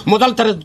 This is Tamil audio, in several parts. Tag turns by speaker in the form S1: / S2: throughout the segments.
S1: முதல் தர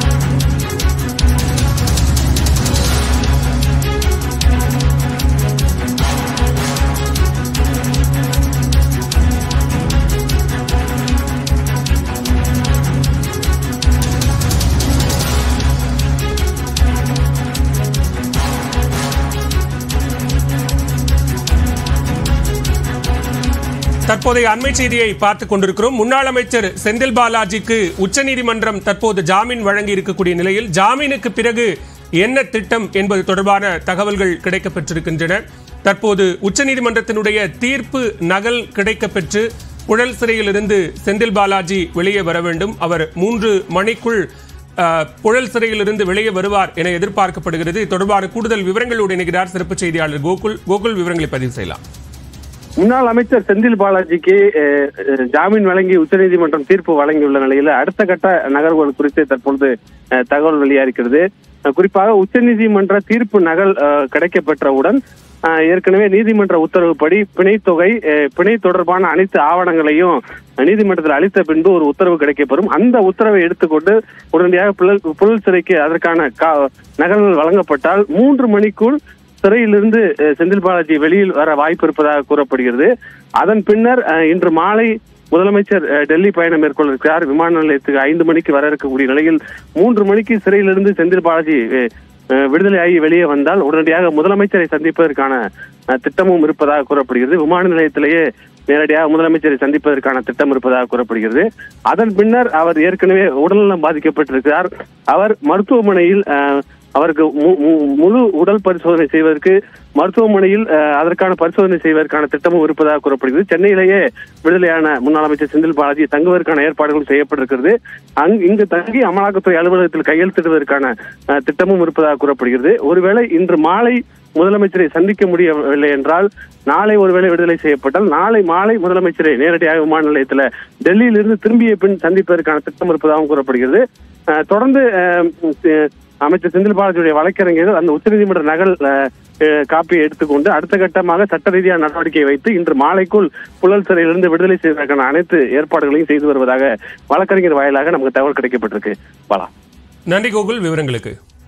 S2: தற்போதைய அண்மை செய்தியை பார்த்துக் கொண்டிருக்கிறோம் முன்னாள் அமைச்சர் செந்தில் பாலாஜிக்கு உச்சநீதிமன்றம் தற்போது ஜாமீன் வழங்கி இருக்கக்கூடிய நிலையில் ஜாமீனுக்கு பிறகு என்ன திட்டம் என்பது தொடர்பான தகவல்கள் கிடைக்கப்பெற்றிருக்கின்றன தற்போது உச்சநீதிமன்றத்தினுடைய தீர்ப்பு நகல் கிடைக்கப்பெற்று புழல் சிறையிலிருந்து செந்தில் பாலாஜி வெளியே வர வேண்டும் அவர் மூன்று மணிக்குள் அஹ், புழல் சிறையிலிருந்து வெளியே வருவார் என எதிர்பார்க்கப்படுகிறது இது தொடர்பான கூடுதல் விவரங்களோடு இணைகிறார் சிறப்பு செய்தியாளர் கோகுல் கோகுல் விவரங்களை பதிவு செய்யலாம்
S3: முன்னாள் அமைச்சர் செந்தில் பாலாஜிக்கு அஹ், அஹ், ஜாமீன் வழங்கி உச்சநீதிமன்றம் தீர்ப்பு வழங்கியுள்ள நிலையில் அடுத்த கட்ட நகர்வுகள் குறித்து தற்பொழுது அஹ், தகவல் வெளியாகிறது அஹ், குறிப்பாக உச்சநீதிமன்ற தீர்ப்பு நகல் அஹ், கிடைக்கப்பெற்றவுடன் அஹ், ஏற்கனவே நீதிமன்ற உத்தரவுப்படி பிணைத்தொகை அஹ், பிணை தொடர்பான அனைத்து ஆவணங்களையும் நீதிமன்றத்தில் அளித்த பின்பு ஒரு உத்தரவு கிடைக்கப்பெறும் அந்த உத்தரவை எடுத்துக்கொண்டு உடனடியாக புழல் புழல் சிறைக்கு அதற்கான கா- நகல்கள் வழங்கப்பட்டால் மூன்று மணிக்குள் சிறையிலிருந்து அஹ், செந்தில் பாலாஜி வெளியில் வர வாய்ப்பு இருப்பதாக கூறப்படுகிறது அதன் பின்னர் அஹ், இன்று மாலை முதலமைச்சர் அஹ், டெல்லி பயணம் மேற்கொள்ள இருக்கிறார் விமான நிலையத்துக்கு ஐந்து மணிக்கு வர இருக்கக்கூடிய நிலையில் மூன்று மணிக்கு சிறையிலிருந்து செந்தில் பாலாஜி அஹ், அஹ், விடுதலையாகி வெளியே வந்தால் உடனடியாக முதலமைச்சரை சந்திப்பதற்கான அஹ், திட்டமும் இருப்பதாக கூறப்படுகிறது விமான நிலையத்திலேயே நேரடியாக முதலமைச்சரை சந்திப்பதற்கான திட்டம் இருப்பதாக கூறப்படுகிறது அதன் பின்னர் அவர் ஏற்கனவே உடல்நலம் பாதிக்கப்பட்டிருக்கிறார் அவர் மருத்துவமனையில் அஹ், அவருக்கு மு- மு- முழு உடல் பரிசோதனை செய்வதற்கு மருத்துவமனையில் அஹ், அதற்கான பரிசோதனை செய்வதற்கான திட்டமும் இருப்பதாக கூறப்படுகிறது சென்னையிலேயே விடுதலையான முன்னாள் அமைச்சர் செந்தில் பாலாஜி தங்குவதற்கான ஏற்பாடுகள் செய்யப்பட்டிருக்கிறது அங் இங்கு தங்கி அமலாக்கத்துறை அலுவலகத்தில் கையெழுத்திடுவதற்கான அஹ், திட்டமும் இருப்பதாக கூறப்படுகிறது ஒருவேளை இன்று மாலை முதலமைச்சரை சந்திக்க முடியவில்லை என்றால் நாளை ஒருவேளை விடுதலை செய்யப்பட்டால் நாளை மாலை முதலமைச்சரை நேரடியாக விமான நிலையத்தில் டெல்லியிலிருந்து திரும்பிய பின் சந்திப்பதற்கான திட்டம் இருப்பதாகவும் கூறப்படுகிறது அஹ், தொடர்ந்து அஹ், அஹ், அமைச்சர் செந்தில் பாலாஜியுடைய வழக்கறிஞர்கள் அந்த உச்சநீதிமன்ற நகல் அஹ், அஹ், காப்பியை எடுத்துக்கொண்டு அடுத்த கட்டமாக சட்ட ரீதியான நடவடிக்கை வைத்து இன்று மாலைக்குள் புழல் சிறையிலிருந்து விடுதலை செய்வதற்கான அனைத்து ஏற்பாடுகளையும் செய்து வருவதாக வழக்கறிஞர் வாயிலாக நமக்கு தகவல் கிடைக்கப்பட்டிருக்கு பாலா
S2: நன்றி கோகுல் விவரங்களுக்கு